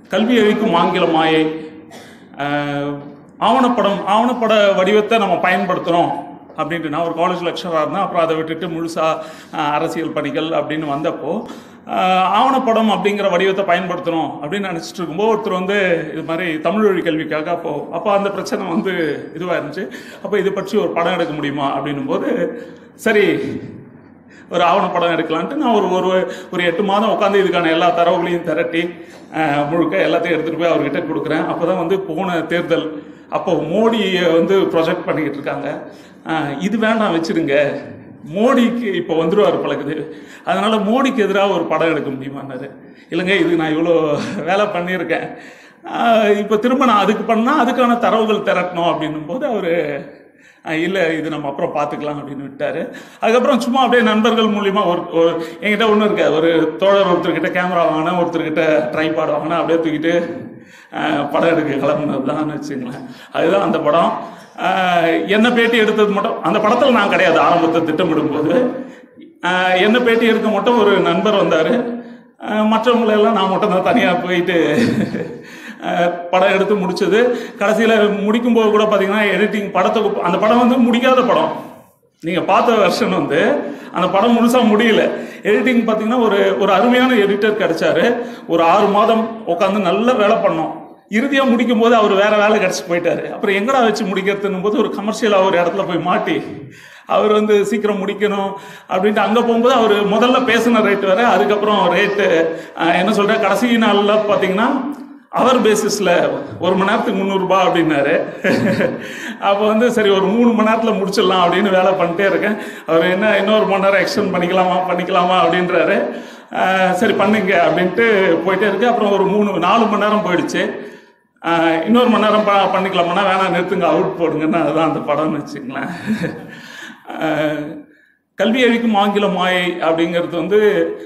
கல்வி அழிக்கும் ஆங்கில மாயை ஆஹ், ஆவணப்படம் ஆவணப்பட வடிவத்தை நம்ம பயன்படுத்துகிறோம் அப்படின்ட்டு நான் ஒரு காலேஜ் லெக்சராக இருந்தேன் அப்புறம் அதை விட்டுட்டு முழுசாக அரசியல் பணிகள் அப்படின்னு வந்தப்போ ஆஹ், ஆவணப்படம் அப்படிங்கிற வடிவத்தை பயன்படுத்தணும் அப்படின்னு நினச்சிட்டு இருக்கும்போது ஒருத்தர் வந்து இது மாதிரி தமிழ் வழி கல்விக்காக அப்போ அப்போ அந்த பிரச்சனை வந்து இதுவாக இருந்துச்சு அப்போ இதை பற்றி ஒரு படம் எடுக்க முடியுமா அப்படின்னும் போது சரி ஒரு ஆவணப்படம் எடுக்கலான்ட்டு நான் ஒரு ஒரு ஒரு எட்டு மாதம் உட்காந்து இதுக்கான எல்லா தரவுகளையும் திரட்டி அஹ், முழுக்க எல்லாத்தையும் எடுத்துகிட்டு போய் அவர்கிட்ட கொடுக்குறேன் அப்போ தான் வந்து போன தேர்தல் அப்போ மோடியை வந்து ப்ரொஜெக்ட் பண்ணிக்கிட்டு இருக்காங்க அஹ், இது வேண்டாம் வச்சிருங்க மோடிக்கு இப்போ வந்துருவார் பழகுது அதனால மோடிக்கு எதிராக ஒரு படம் எடுக்க முடியுமான்னாரு இல்லைங்க இது நான் இவ்வளோ வேலை பண்ணியிருக்கேன் இப்போ திரும்ப நான் அதுக்கு பண்ணால் அதுக்கான தரவுகள் திரட்டணும் அப்படின்னும் போது அவர் இல்லை இது நம்ம அப்புறம் பார்த்துக்கலாம் அப்படின்னு விட்டாரு அதுக்கப்புறம் சும்மா அப்படியே நண்பர்கள் மூலியமா ஒரு ஒரு என்கிட்ட ஒன்றும் இருக்காது ஒரு தோழர் ஒருத்தர்கிட்ட கேமரா வாங்கினேன் ஒருத்தர்கிட்ட ட்ரைபாட் வாங்கினேன் அப்படியே தூக்கிட்டு அஹ், படம் எடுக்க கிளம்புனது தான் வச்சுங்களேன் அதுதான் அந்த படம் அஹ், என்ன பேட்டி எடுத்தது மட்டும் அந்த படத்தில் நான் கிடையாது ஆரம்பத்தை திட்டமிடும்போது அஹ், என்ன பேட்டி எடுக்க மட்டும் ஒரு நண்பர் வந்தார் மற்றவங்களை எல்லாம் நான் மட்டும் தான் தனியாக போயிட்டு அஹ், படம் எடுத்து முடிச்சது கடைசியில் முடிக்கும்போது கூட பார்த்தீங்கன்னா எடிட்டிங் படத்துக்கு அந்த படம் வந்து முடிக்காத படம் நீங்கள் பார்த்த வெர்ஷன் வந்து அந்த படம் முழுசாக முடியல எடிட்டிங் பார்த்தீங்கன்னா ஒரு ஒரு அருமையான எடிட்டர் கிடைச்சாரு ஒரு ஆறு மாதம் உட்காந்து நல்ல வேலை பண்ணோம் இறுதியாக முடிக்கும் போது அவர் வேற வேலை கிடச்சி போயிட்டாரு அப்புறம் எங்கடா வச்சு முடிக்கிறதுன்னும் போது ஒரு கமர்ஷியலாக ஒரு இடத்துல போய் மாட்டி அவர் வந்து சீக்கிரம் முடிக்கணும் அப்படின்ட்டு அங்கே போகும்போது அவர் முதல்ல பேசின ரேட் வேற அதுக்கப்புறம் ரேட்டு என்ன சொல்ற கடைசி நாளில் பார்த்தீங்கன்னா அவர் பேசிஸில் ஒரு மணி நேரத்துக்கு முந்நூறுரூபா அப்படின்னாரு அப்போ வந்து சரி ஒரு மூணு மணி நேரத்தில் முடிச்சிடலாம் அப்படின்னு வேலை பண்ணிட்டே இருக்கேன் அவர் என்ன இன்னொரு மணி நேரம் எக்ஸ்டெண்ட் பண்ணிக்கலாமா பண்ணிக்கலாமா அப்படின்றாரு அஹ் சரி பண்ணுங்க அப்படின்ட்டு போயிட்டே இருக்கு அப்புறம் ஒரு மூணு நாலு மணி நேரம் போயிடுச்சு அஹ் இன்னொரு மணி நேரம் ப- பண்ணிக்கலாமான்னா வேணாம் நிறுத்துங்க அவுட் போடுங்கன்னா அதுதான் அந்த படம்னு வச்சுங்களேன் அஹ் கல்வி அழிக்கும் ஆங்கில மாயை அப்படிங்கிறது வந்து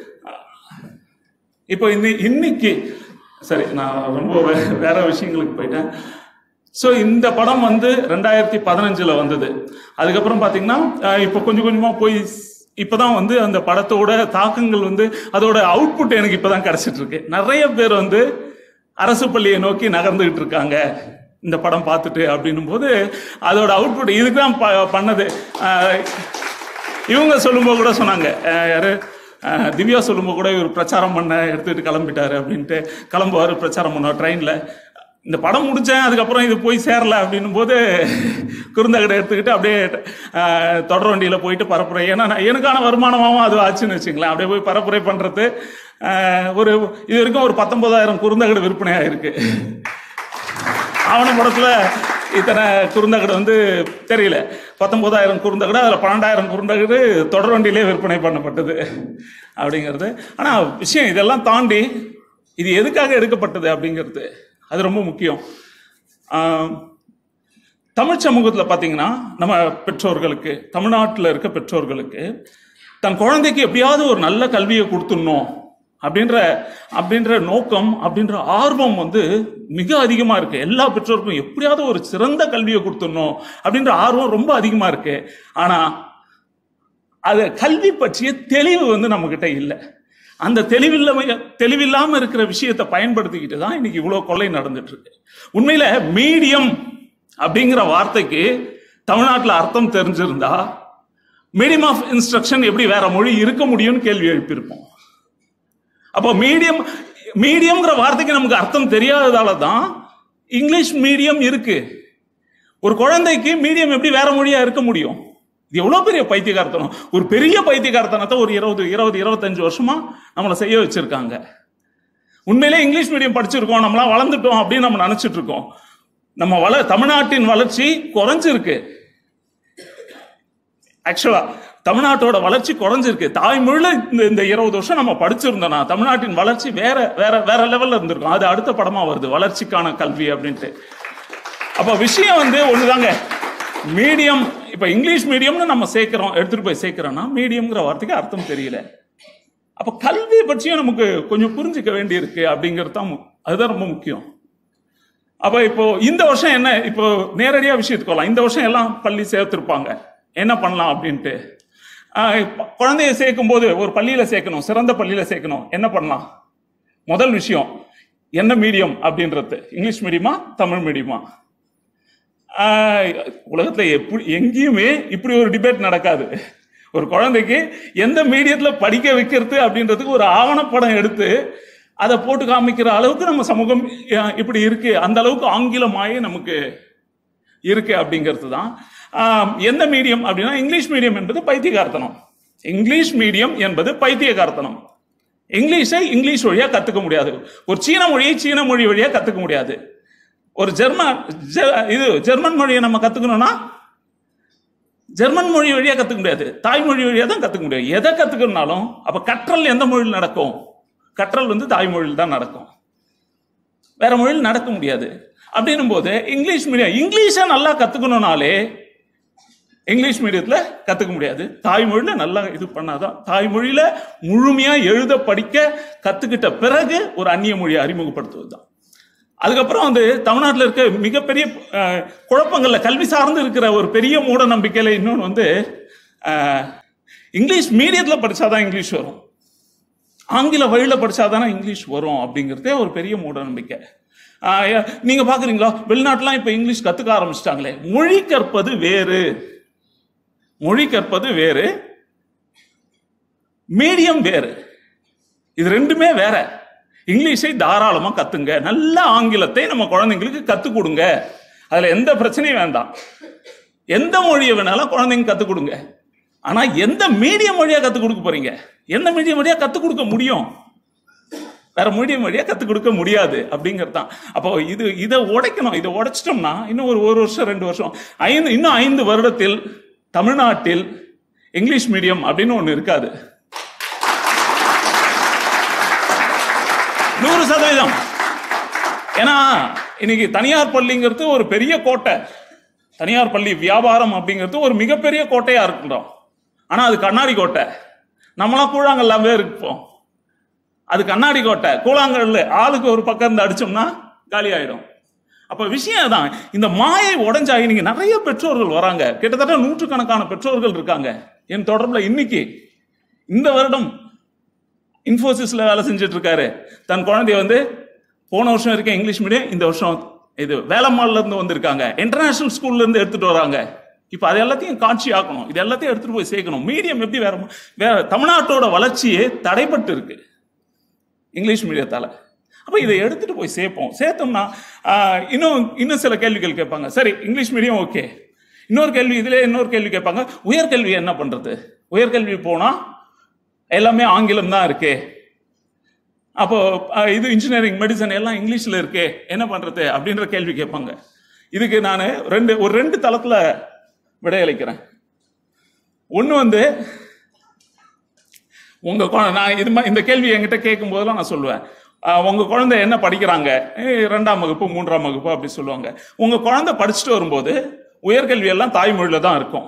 இப்போ இன்னி இன்னைக்கு சரி நான் ரொம்ப வே- வேற விஷயங்களுக்கு போயிட்டேன் ஸோ இந்த படம் வந்து ரெண்டாயிரத்தி பதினஞ்சில் வந்தது அதுக்கப்புறம் பார்த்தீங்கன்னா அஹ், இப்போ கொஞ்சம் கொஞ்சமாக போய் இப்போதான் வந்து அந்த படத்தோட தாக்கங்கள் வந்து அதோட அவுட்புட் எனக்கு இப்போதான் கிடைச்சிட்டு இருக்கு நிறைய பேர் வந்து அரசு பள்ளியை நோக்கி நகர்ந்துகிட்டு இருக்காங்க இந்த படம் பார்த்துட்டு அப்படின்னும் போது அதோட அவுட்புட் இதுக்கு தான் ப- பண்ணது அஹ், இவங்க சொல்லும்போது கூட சொன்னாங்க அஹ் யாரு அஹ் திவ்யா சொல்லும்போது கூட இவர் பிரச்சாரம் பண்ண எடுத்துக்கிட்டு கிளம்பிட்டாரு அப்படின்ட்டு கிளம்புவார் பிரச்சாரம் பண்ணுவார் ட்ரெயினில் இந்த படம் முடித்தேன் அதுக்கப்புறம் இது போய் சேரல அப்படின்னும் போது குறுந்தகடை எடுத்துக்கிட்டு அப்படியே அஹ், தொடர் வண்டியில் போயிட்டு பரப்புரை ஏன்னா நான் எனக்கான வருமானமாகவும் அது ஆச்சுன்னு வச்சுங்களேன் அப்படியே போய் பரப்புரை பண்ணுறது ஒரு இது வரைக்கும் ஒரு பத்தொன்பதாயிரம் குறுந்தகடு விற்பனை ஆயிருக்கு ஆவண படத்துல இத்தனை குறுந்தகடு வந்து தெரியல பத்தொன்பதாயிரம் குறுந்தகடு அதில் பன்னெண்டாயிரம் குறுந்தகடு தொடர் வண்டியிலே விற்பனை பண்ணப்பட்டது அப்படிங்கிறது ஆனால் விஷயம் இதெல்லாம் தாண்டி இது எதுக்காக எடுக்கப்பட்டது அப்படிங்கிறது அது ரொம்ப முக்கியம் ஆம், தமிழ் சமூகத்தில் பார்த்தீங்கன்னா நம்ம பெற்றோர்களுக்கு தமிழ்நாட்டில் இருக்க பெற்றோர்களுக்கு தன் குழந்தைக்கு எப்படியாவது ஒரு நல்ல கல்வியை கொடுத்துடணும் அப்படின்ற அப்படின்ற நோக்கம் அப்படின்ற ஆர்வம் வந்து மிக அதிகமாக இருக்கு எல்லா பெற்றோருக்கும் எப்படியாவது ஒரு சிறந்த கல்வியை கொடுத்துடணும் அப்படின்ற ஆர்வம் ரொம்ப அதிகமாக இருக்கு ஆனால் அது கல்வி பற்றிய தெளிவு வந்து நம்மக்கிட்ட இல்லை அந்த தெளிவில்லாம தெளிவில்லாம இருக்கிற விஷயத்தை பயன்படுத்திக்கிட்டு தான் இன்னைக்கு இவ்வளோ கொள்ளை நடந்துட்டு இருக்கு உண்மையில மீடியம் அப்படிங்கிற வார்த்தைக்கு தமிழ்நாட்டில் அர்த்தம் தெரிஞ்சிருந்தா மீடியம் ஆஃப் இன்ஸ்ட்ரக்ஷன் எப்படி வேற மொழி இருக்க முடியும்னு கேள்வி எழுப்பியிருப்போம் அப்போ மீடியம் மீடியம்ங்கிற வார்த்தைக்கு நமக்கு அர்த்தம் தெரியாததால தான் இங்கிலீஷ் மீடியம் இருக்கு ஒரு குழந்தைக்கு மீடியம் எப்படி வேற மொழியா இருக்க முடியும் இது எவ்வளவு பெரிய பைத்தியகாரத்தனம் ஒரு பெரிய பைத்தியகாரத்தனத்தை ஒரு இருபது இருபது இருபத்தஞ்சு வருஷமா நம்மளை செய்ய வச்சிருக்காங்க உண்மையிலே இங்கிலீஷ் மீடியம் படிச்சிருக்கோம் நம்மளாம் வளர்ந்துட்டோம் அப்படின்னு நம்ம நினைச்சிட்டு இருக்கோம் நம்ம வள தமிழ்நாட்டின் வளர்ச்சி குறைஞ்சிருக்கு ஆக்சுவலா தமிழ்நாட்டோட வளர்ச்சி குறைஞ்சிருக்கு தாய்மொழியில இந்த இந்த இருபது வருஷம் நம்ம படிச்சிருந்தோம்னா தமிழ்நாட்டின் வளர்ச்சி வேற வேற வேற லெவல்ல இருந்திருக்கும் அது அடுத்த படமா வருது வளர்ச்சிக்கான கல்வி அப்படின்ட்டு அப்ப விஷயம் வந்து ஒண்ணுதாங்க மீடியம் இப்ப இங்கிலீஷ் மீடியம்னு நம்ம சேர்க்கிறோம் எடுத்துட்டு போய் சேர்க்கிறோம்னா மீடியம்ங்கிற வார்த்தைக்கு அர்த்தம் தெரியல அப்ப கல்வியை பற்றியும் நமக்கு கொஞ்சம் புரிஞ்சுக்க வேண்டியிருக்கு அப்படிங்கிறது தான் மு- அதுதான் ரொம்ப முக்கியம் அப்ப இப்போ இந்த வருஷம் என்ன இப்போ நேரடியா விஷயத்துக்கு வரலாம் இந்த வருஷம் எல்லாம் பள்ளி சேர்த்திருப்பாங்க என்ன பண்ணலாம் அப்படின்ட்டு ஆஹ் இப்ப குழந்தைய சேர்க்கும் போது ஒரு பள்ளியில சேர்க்கணும் சிறந்த பள்ளியில சேர்க்கணும் என்ன பண்ணலாம் முதல் விஷயம் என்ன மீடியம் அப்படின்றது இங்கிலீஷ் மீடியமா தமிழ் மீடியமா ஆஹ், உலகத்துல எப்படி எங்கேயுமே இப்படி ஒரு டிபேட் நடக்காது ஒரு குழந்தைக்கு எந்த மீடியத்துல படிக்க வைக்கிறது அப்படின்றதுக்கு ஒரு ஆவணப்படம் எடுத்து அதை போட்டு காமிக்கிற அளவுக்கு நம்ம சமூகம் அஹ், இப்படி இருக்கு அந்த அளவுக்கு ஆங்கிலமாயே நமக்கு இருக்கு அப்படிங்கிறது தான் ஆம், எந்த மீடியம் அப்படின்னா இங்கிலீஷ் மீடியம் என்பது பைத்தியகார்த்தனம் இங்கிலீஷ் மீடியம் என்பது பைத்தியகார்த்தனம் இங்கிலீஷை இங்கிலீஷ் வழியா கத்துக்க முடியாது ஒரு சீன மொழியை சீன மொழி வழியா கத்துக்க முடியாது ஒரு ஜெர்மன் ஜெ- இது ஜெர்மன் மொழியை நம்ம கத்துக்கணும்னா ஜெர்மன் மொழி வழியா கத்துக்க முடியாது தாய்மொழி வழியா தான் கத்துக்க முடியும் எதை கத்துக்கணும்னாலும் அப்ப கற்றல் எந்த மொழியில் நடக்கும் கற்றல் வந்து தாய்மொழியில் தான் நடக்கும் வேற மொழியில் நடக்க முடியாது அப்படின்னும் போது இங்கிலீஷ் மீடியம் இங்கிலீஷை நல்லா கத்துக்கணும்னாலே இங்கிலீஷ் மீடியத்துல கத்துக்க முடியாது தாய்மொழியில நல்லா இது பண்ணாதான் தாய்மொழியில முழுமையா எழுத படிக்க கத்துக்கிட்ட பிறகு ஒரு அந்நிய மொழியை அறிமுகப்படுத்துவது தான் அதுக்கப்புறம் வந்து தமிழ்நாட்டில் இருக்க மிகப்பெரிய அஹ், குழப்பங்கள்ல கல்வி சார்ந்து இருக்கிற ஒரு பெரிய மூட நம்பிக்கையில இன்னொன்று வந்து அஹ், இங்கிலீஷ் மீடியத்துல படிச்சாதான் இங்கிலீஷ் வரும் ஆங்கில வழியில படிச்சாதானே இங்கிலீஷ் வரும் அப்படிங்கிறதே ஒரு பெரிய மூட நம்பிக்கை ஆஹ் ஏ- நீங்க பாக்குறீங்களா வெளிநாட்டுலாம் இப்ப இங்கிலீஷ் கத்துக்க ஆரம்பிச்சிட்டாங்களே மொழி கற்பது வேறு மொழி கற்பது வேறு மீடியம் வேறு இது ரெண்டுமே வேற இங்கிலீஷை தாராளமா கத்துங்க நல்ல ஆங்கிலத்தை நம்ம குழந்தைங்களுக்கு கத்துக் கொடுங்க அதுல எந்த பிரச்சனையும் வேண்டாம் எந்த மொழியை வேணாலும் குழந்தைங்க கத்துக் கொடுங்க ஆனா எந்த மீடியம் மொழியா கத்துக் கொடுக்க போறீங்க எந்த மீடியம் மொழியா கத்துக் கொடுக்க முடியும் வேற மீடியம் வழியா கத்துக் கொடுக்க முடியாது அப்படிங்கிறது தான் அப்போ இது இதை உடைக்கணும் இதை உடைச்சிட்டோம்னா இன்னும் ஒரு ஒரு வருஷம் ரெண்டு வருஷம் ஐந்து இன்னும் ஐந்து வருடத்தில் தமிழ்நாட்டில் இங்கிலீஷ் மீடியம் அப்படின்னு ஒண்ணு இருக்காது நூறு சதவீதம் ஏன்னா இன்னைக்கு தனியார் பள்ளிங்கிறது ஒரு பெரிய கோட்டை தனியார் பள்ளி வியாபாரம் அப்படிங்கிறது ஒரு மிகப்பெரிய கோட்டையா இருக்கிறோம் ஆனா அது கண்ணாடி கோட்டை நம்மளாம் கூழாங்கல்லாமே இருப்போம் அது கண்ணாடி கோட்டை கூழாங்கல்ல ஆளுக்கு ஒரு பக்கம் இருந்து அடிச்சோம்னா காலி ஆயிடும் அப்ப விஷயம் தான் இந்த மாயை உடஞ்சாகி நீங்க நிறைய பெற்றோர்கள் வராங்க கிட்டத்தட்ட நூற்றுக்கணக்கான பெற்றோர்கள் இருக்காங்க என் தொடர்புல இன்னைக்கு இந்த வருடம் இன்ஃபோசிஸ்ல வேலை செஞ்சுட்டு இருக்காரு தன் குழந்தைய வந்து போன வருஷம் இருக்க இங்கிலீஷ் மீடியம் இந்த வருஷம் இது வேலம்மாள்ல இருந்து வந்திருக்காங்க இன்டர்நேஷனல் ஸ்கூல்ல இருந்து எடுத்துட்டு வராங்க இப்போ அது எல்லாத்தையும் காட்சி ஆக்கணும் இது எல்லாத்தையும் எடுத்துட்டு போய் சேர்க்கணும் மீடியம் எப்படி வேற வேற தமிழ்நாட்டோட வளர்ச்சியே தடைப்பட்டு இருக்கு இங்கிலீஷ் மீடியத்தால அப்போ இதை எடுத்துட்டு போய் சேர்ப்போம் சேர்த்தோம்னா ஆஹ், இன்னும் இன்னும் சில கேள்விகள் கேட்பாங்க சரி இங்கிலீஷ் மீடியம் ஓகே இன்னொரு கேள்வி இதுல இன்னொரு கேள்வி கேட்பாங்க உயர்கல்வி என்ன பண்றது உயர்கல்வி போனா எல்லாமே ஆங்கிலம் தான் இருக்கே அப்போ அஹ், இது இன்ஜினியரிங் மெடிசன் எல்லாம் இங்கிலீஷ்ல இருக்கே என்ன பண்றது அப்படின்ற கேள்வி கேட்பாங்க இதுக்கு நான் ரெண்டு ஒரு ரெண்டு தளத்துல விடையளிக்கிறேன் ஒன்று வந்து உங்க குழந்தை நான் இது மாதிரி இந்த கேள்வி என்கிட்ட கேட்கும் போதெல்லாம் நான் சொல்லுவேன் ஆஹ், உங்க குழந்தை என்ன படிக்கிறாங்க ஏய், ரெண்டாம் வகுப்பு மூன்றாம் வகுப்பு அப்படி சொல்லுவாங்க உங்க குழந்தை படிச்சுட்டு வரும்போது உயர்கல்வி எல்லாம் தாய்மொழியில தான் இருக்கும்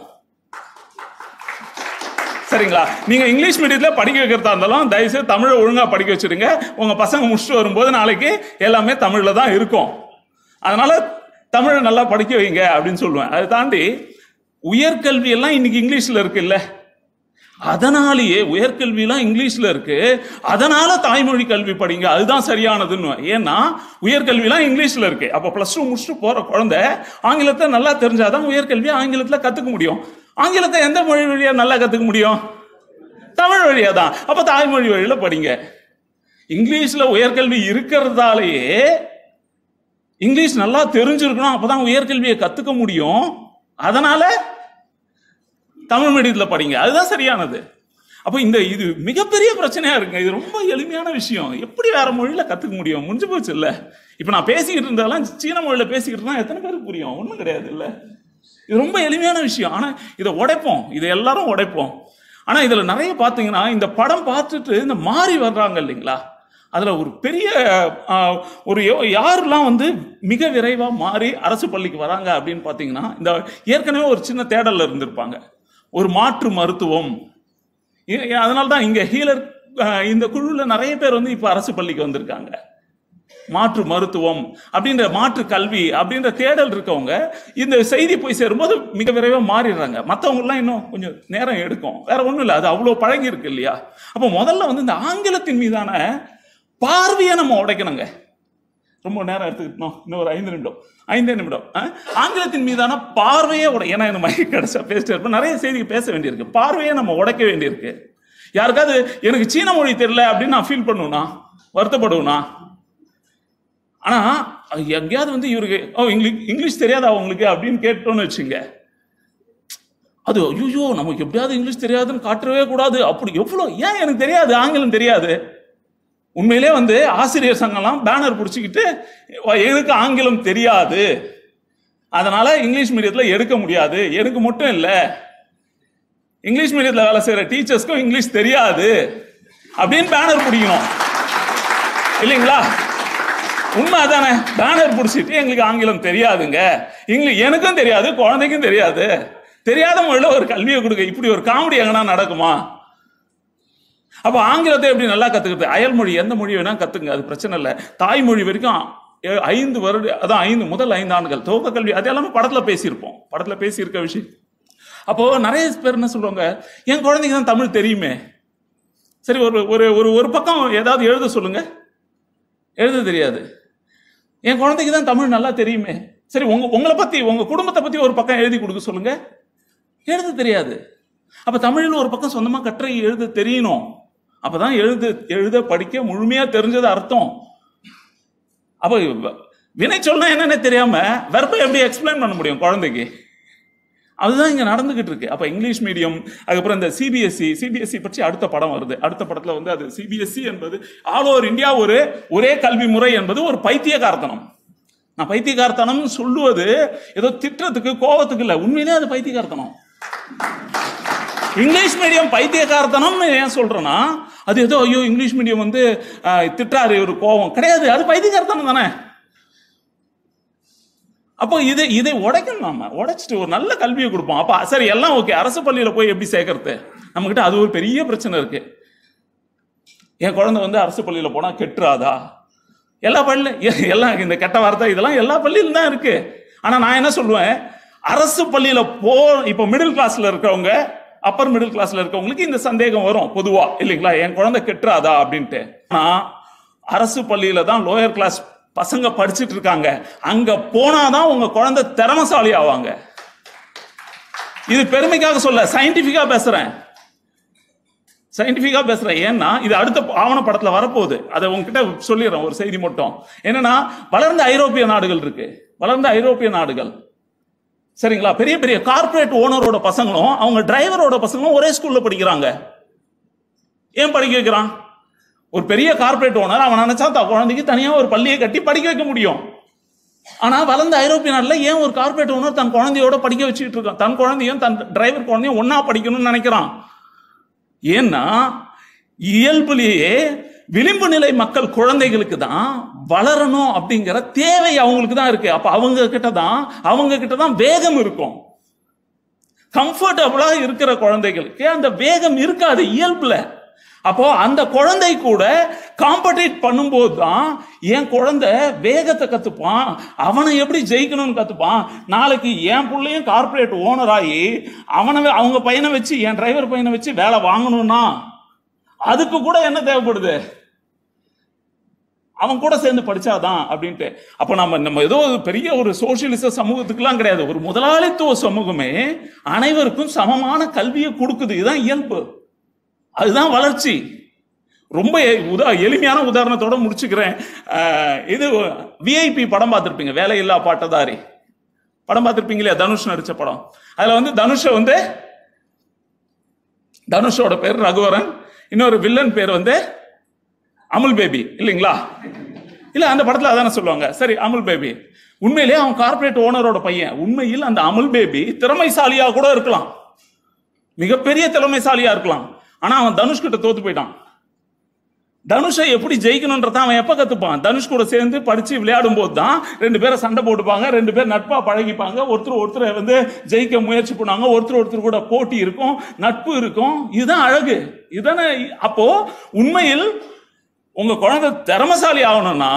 சரிங்களா நீங்க இங்கிலீஷ் மீடியத்துல படிக்க வைக்கிறதா இருந்தாலும் தயவுசெய்து தமிழை ஒழுங்கா படிக்க வச்சிருங்க உங்க பசங்க முடிச்சுட்டு வரும்போது நாளைக்கு எல்லாமே தமிழ்ல தான் இருக்கும் அதனால தமிழை நல்லா படிக்க வைங்க அப்படின்னு சொல்லுவேன் அதை தாண்டி உயர்கல்வி எல்லாம் இன்னைக்கு இங்கிலீஷ்ல இருக்கு இல்ல அதனாலேயே உயர்கல்வியெல்லாம் இங்கிலீஷ்ல இருக்கு அதனால தாய்மொழி கல்வி படிங்க அதுதான் சரியானதுன்னு ஏன்னா உயர்கல்வியெல்லாம் இங்கிலீஷ்ல இருக்கு அப்ப பிளஸ் டூ முடிச்சுட்டு போற குழந்தை ஆங்கிலத்தை நல்லா தெரிஞ்சாதான் உயர்கல்வி ஆங்கிலத்துல கத்துக்க முடியும் ஆங்கிலத்தை எந்த மொழி வழியா நல்லா கத்துக்க முடியும் தமிழ் வழியா தான் அப்ப தாய்மொழி வழியில படிங்க இங்கிலீஷ்ல உயர்கல்வி இருக்கிறதாலேயே இங்கிலீஷ் நல்லா தெரிஞ்சிருக்கணும் அப்பதான் உயர்கல்வியை கத்துக்க முடியும் அதனால தமிழ் மீடியத்துல படிங்க அதுதான் சரியானது அப்போ இந்த இது மிகப்பெரிய பிரச்சனையா இருக்குங்க இது ரொம்ப எளிமையான விஷயம் எப்படி வேற மொழியில கத்துக்க முடியும் முடிஞ்சு போச்சு இல்ல இப்ப நான் பேசிக்கிட்டு இருந்தாலும் சீன மொழியில பேசிக்கிட்டு இருந்தா எத்தனை பேருக்கு புரியும் ஒண்ணும் கிடையாது இல்ல இது ரொம்ப எளிமையான விஷயம் ஆனா இதை உடைப்போம் இதை எல்லாரும் உடைப்போம் ஆனா இதுல நிறைய பாத்தீங்கன்னா இந்த படம் பார்த்துட்டு இந்த மாறி வர்றாங்க இல்லைங்களா அதுல ஒரு பெரிய ஆஹ், ஒரு யோ- யாரெல்லாம் வந்து மிக விரைவா மாறி அரசு பள்ளிக்கு வராங்க அப்படின்னு பாத்தீங்கன்னா இந்த ஏற்கனவே ஒரு சின்ன தேடல்ல இருந்திருப்பாங்க ஒரு மாற்று மருத்துவம் அதனால தான் இங்க ஹீலர் ஆஹ், இந்த குழுல நிறைய பேர் வந்து இப்ப அரசு பள்ளிக்கு வந்திருக்காங்க மாற்று மருத்துவம் அப்படின்ற மாற்று கல்வி அப்படின்ற தேடல் இருக்கவங்க இந்த செய்தி போய் சேரும்போது மிக விரைவாக மாறிடுறாங்க மற்றவங்கலாம் இன்னும் கொஞ்சம் நேரம் எடுக்கும் வேற ஒன்றும் இல்லை அது அவ்வளோ பழகி இருக்கு இல்லையா அப்போ முதல்ல வந்து இந்த ஆங்கிலத்தின் மீதான பார்வையை நம்ம உடைக்கணுங்க ரொம்ப நேரம் எடுத்துக்கிட்டோம் இன்னும் ஒரு ஐந்து நிமிடம் ஐந்தே நிமிடம் ஆ? ஆங்கிலத்தின் மீதான பார்வையே உடை ஏன்னா இந்த மாதிரி கிடைச்சா பேசிட்டு இருப்போம் நிறைய செய்தி பேச வேண்டியிருக்கு பார்வையே நம்ம உடைக்க வேண்டியிருக்கு யாருக்காவது எனக்கு சீன மொழி தெரியல அப்படின்னு நான் ஃபீல் பண்ணுவேனா வருத்தப்படுவேனா ஆனா எங்கேயாவது வந்து இவருக்கு ஓ இங்கிலீஷ் இங்கிலீஷ் தெரியாதா உங்களுக்கு அப்படின்னு கேட்டோன்னு வச்சுங்க அது ஐயோ நமக்கு எப்படியாவது இங்கிலீஷ் தெரியாதுன்னு காட்டவே கூடாது அப்படி எவ்வளோ ஏன் எனக்கு தெரியாது ஆங்கிலம் தெரியாது உண்மையிலே வந்து ஆசிரியர் சங்கம்லாம் பேனர் பிடிச்சிக்கிட்டு எனக்கு ஆங்கிலம் தெரியாது அதனால இங்கிலீஷ் மீடியத்தில் எடுக்க முடியாது எனக்கு மட்டும் இல்லை இங்கிலீஷ் மீடியத்தில் வேலை செய்கிற டீச்சர்ஸ்க்கும் இங்கிலீஷ் தெரியாது அப்படின்னு பேனர் பிடிக்கணும் இல்லைங்களா உண்மை அதானே பேனர் பிடிச்சிட்டு எங்களுக்கு ஆங்கிலம் தெரியாதுங்க இங்கிலீஷ் எனக்கும் தெரியாது குழந்தைக்கும் தெரியாது தெரியாத மொழியில் ஒரு கல்வியை கொடுக்க இப்படி ஒரு காமெடி எங்கன்னா நடக்குமா அப்போ ஆங்கிலத்தை எப்படி நல்லா கத்துக்கிறது அயல் மொழி எந்த மொழி வேணா கத்துங்க அது பிரச்சனை இல்லை தாய்மொழி வரைக்கும் ஏ- ஐந்து வருட அதான் ஐந்து முதல் ஐந்து ஆண்டுகள் துவக்க கல்வி அது எல்லாமே படத்துல பேசியிருப்போம் படத்துல பேசியிருக்க விஷயம் அப்போ நிறைய பேர் என்ன சொல்லுவாங்க என் குழந்தைக்கு தான் தமிழ் தெரியுமே சரி ஒரு ஒரு ஒரு ஒரு பக்கம் ஏதாவது எழுத சொல்லுங்க எழுத தெரியாது என் குழந்தைக்கு தான் தமிழ் நல்லா தெரியுமே சரி உங்க உங்களை பத்தி உங்க குடும்பத்தை பத்தி ஒரு பக்கம் எழுதி கொடுக்க சொல்லுங்க எழுத தெரியாது அப்ப தமிழில் ஒரு பக்கம் சொந்தமா கட்டுரை எழுத தெரியணும் அப்பதான் எழுத எழுத படிக்க முழுமையா தெரிஞ்சது அர்த்தம் அப்ப வ- வினை சொல்னா என்னன்னு தெரியாம வெர்பை எப்படி எக்ஸ்பிளைன் பண்ண முடியும் குழந்தைக்கு அதுதான் இங்க நடந்துகிட்டு இருக்கு அப்ப இங்கிலீஷ் மீடியம் அதுக்கப்புறம் இந்த சிபிஎஸ்சி சிபிஎஸ்சி பற்றி அடுத்த படம் வருது அடுத்த படத்துல வந்து அது சிபிஎஸ்சி என்பது ஆல் ஓவர் இந்தியா ஒரு ஒரே கல்வி முறை என்பது ஒரு பைத்தியகார்த்தனம் நான் பைத்தியகார்த்தனம் சொல்லுவது ஏதோ திட்டத்துக்கு கோபத்துக்கு இல்ல உண்மையிலே அது பைத்தியகார்த்தனம் இங்கிலீஷ் மீடியம் பைத்தியகார்த்தனம்னு ஏன் சொல்றேன்னா அது ஏதோ ஐயோ இங்கிலீஷ் மீடியம் வந்து ஆஹ், திட்டாரு ஒரு கோபம் கிடையாது அது பைத்தியகார்த்தனம் தானே அப்போ இது இதை உடைக்கணும் நாம உடைச்சிட்டு ஒரு நல்ல கல்வியை கொடுப்போம் அப்ப சரி எல்லாம் ஓகே அரசு பள்ளியில போய் எப்படி சேர்க்கறது நம்மகிட்ட அது ஒரு பெரிய பிரச்சனை இருக்கு என் குழந்தை வந்து அரசு பள்ளியில போனா கெட்டுறாதா எல்லா பள்ளியில எல்லாம் இந்த கெட்ட வார்த்தை இதெல்லாம் எல்லா பள்ளியிலும் தான் இருக்கு ஆனா நான் என்ன சொல்லுவேன் அரசு பள்ளியில போ இப்போ மிடில் கிளாஸ்ல இருக்கிறவங்க அப்பர் மிடில் கிளாஸ்ல இருக்கவங்களுக்கு இந்த சந்தேகம் வரும் பொதுவா இல்லைங்களா என் குழந்தை கெட்டுறாதா அப்படின்ட்டு ஆனா அரசு பள்ளியில தான் லோயர் கிளாஸ் பசங்க படிச்சிட்டு இருக்காங்க அங்க போனாதான் உங்க குழந்தை திறமசாலி ஆவாங்க இது பெருமைக்காக சொல்ல சயின்டிபிக்கா பேசுறேன் சயின்டிஃபிக்காக பேசுகிறேன் ஏன்னா இது அடுத்த ஆவணப்படத்தில் வரப்போகுது அதை உங்ககிட்ட சொல்லிடுறேன் ஒரு செய்தி மட்டும் என்னன்னா வளர்ந்த ஐரோப்பிய நாடுகள் இருக்கு வளர்ந்த ஐரோப்பிய நாடுகள் சரிங்களா பெரிய பெரிய கார்ப்பரேட் ஓனரோட பசங்களும் அவங்க டிரைவரோட பசங்களும் ஒரே ஸ்கூல்ல படிக்கிறாங்க ஏன் படிக்க வைக்கிறான் ஒரு பெரிய கார்ப்பரேட் ஓனர் அவன் நினைச்சா தான் குழந்தைக்கு தனியாக ஒரு பள்ளியை கட்டி படிக்க வைக்க முடியும் ஆனா வளர்ந்த ஐரோப்பிய நாட்டில் ஏன் ஒரு கார்ப்பரேட் ஓனர் தன் குழந்தையோட படிக்க வச்சுக்கிட்டு இருக்கான் தன் குழந்தையும் தன் டிரைவர் குழந்தையும் ஒண்ணா படிக்கணும்னு நினைக்கிறான் ஏன்னா இயல்புலேயே விளிம்பு நிலை மக்கள் குழந்தைகளுக்கு தான் வளரணும் அப்படிங்கிற தேவை அவங்களுக்கு தான் இருக்கு அப்ப அவங்க கிட்ட தான் அவங்க கிட்ட தான் வேகம் இருக்கும் கம்ஃபர்டபுளா இருக்கிற குழந்தைகளுக்கு அந்த வேகம் இருக்காது இயல்புல அப்போ அந்த குழந்தை கூட காம்படிட் பண்ணும்போது தான் என் குழந்தை வேகத்தை கத்துப்பான் அவனை எப்படி ஜெயிக்கணும்னு கத்துப்பான் நாளைக்கு என் பிள்ளையும் கார்ப்பரேட் ஓனர் ஆகி அவனை வே- அவங்க பையனை வச்சு என் டிரைவர் பையனை வச்சு வேலை வாங்கணும்னா அதுக்கு கூட என்ன தேவைப்படுது அவன் கூட சேர்ந்து படிச்சாதான் அப்படின்ட்டு அப்போ நம்ம நம்ம ஏதோ ஒரு பெரிய ஒரு சோசியலிச சமூகத்துக்குலாம் கிடையாது ஒரு முதலாளித்துவ சமூகமே அனைவருக்கும் சமமான கல்வியை கொடுக்குது இதுதான் இயல்பு அதுதான் வளர்ச்சி ரொம்ப எ- உதா எளிமையான உதாரணத்தோட முடிச்சுக்கிறேன் அஹ், இது விஐபி படம் பார்த்துருப்பீங்க வேலையில்லா பாட்டதாரி படம் பார்த்துருப்பீங்க இல்லையா தனுஷ் நடிச்ச படம் அதுல வந்து தனுஷை வந்து தனுஷோட பேர் ரகுவரன் இன்னொரு வில்லன் பேர் வந்து அமுல் பேபி இல்லைங்களா இல்ல அந்த படத்துல அதானே சொல்லுவாங்க சரி அமுல் பேபி உண்மையிலேயே அவன் கார்ப்பரேட் ஓனரோட பையன் உண்மையில் அந்த அமுல் பேபி திறமைசாலியா கூட இருக்கலாம் மிகப்பெரிய திறமைசாலியா இருக்கலாம் ஆனா அவன் தனுஷ் கிட்ட தோத்து போயிட்டான் தனுஷை எப்படி ஜெயிக்கணுன்றத அவன் எப்ப கத்துப்பான் தனுஷ் கூட சேர்ந்து படிச்சு விளையாடும் போது தான் ரெண்டு பேரை சண்டை போட்டுப்பாங்க ரெண்டு பேர் நட்பா பழகிப்பாங்க ஒருத்தர் ஒருத்தரை வந்து ஜெயிக்க முயற்சி பண்ணுவாங்க ஒருத்தர் ஒருத்தர் கூட போட்டி இருக்கும் நட்பு இருக்கும் இதுதான் அழகு இதுதானே அப்போ உண்மையில் உங்க குழந்தை திறமசாலி ஆகணும்னா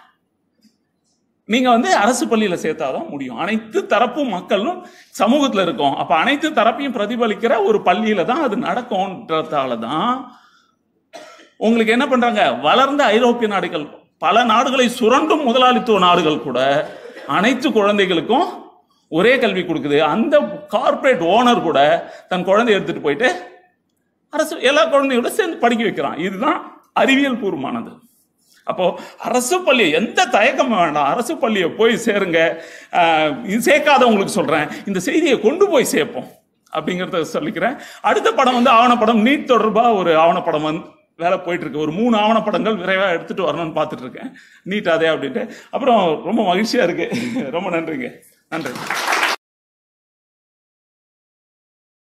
நீங்க வந்து அரசு பள்ளியில சேர்த்தாதான் முடியும் அனைத்து தரப்பு மக்களும் சமூகத்துல இருக்கும் அப்ப அனைத்து தரப்பையும் பிரதிபலிக்கிற ஒரு பள்ளியில தான் அது நடக்கும்ன்றதால தான் உங்களுக்கு என்ன பண்றாங்க வளர்ந்த ஐரோப்பிய நாடுகள் பல நாடுகளை சுரண்டும் முதலாளித்துவ நாடுகள் கூட அனைத்து குழந்தைகளுக்கும் ஒரே கல்வி கொடுக்குது அந்த கார்ப்பரேட் ஓனர் கூட தன் குழந்தைய எடுத்துட்டு போயிட்டு அரசு எல்லா குழந்தையோட சேர்ந்து படிக்க வைக்கிறான் இதுதான் அறிவியல் பூர்வமானது அப்போ அரசு பள்ளி எந்த தயக்கமும் வேண்டாம் அரசு பள்ளியை போய் சேருங்க ஆஹ், இது சேர்க்காதவங்களுக்கு சொல்றேன் இந்த செய்தியை கொண்டு போய் சேர்ப்போம் அப்படிங்கிறத சொல்லிக்கிறேன் அடுத்த படம் வந்து ஆவணப்படம் நீட் தொடர்பா ஒரு ஆவணப்படம் வந்து வேலை போயிட்டு இருக்கு ஒரு மூணு ஆவணப்படங்கள் விரைவாக எடுத்துட்டு வரணும்னு பார்த்துட்டு இருக்கேன் நீட் அதே அப்படின்ட்டு அப்புறம் ரொம்ப மகிழ்ச்சியா இருக்கு ரொம்ப நன்றிங்க நன்றி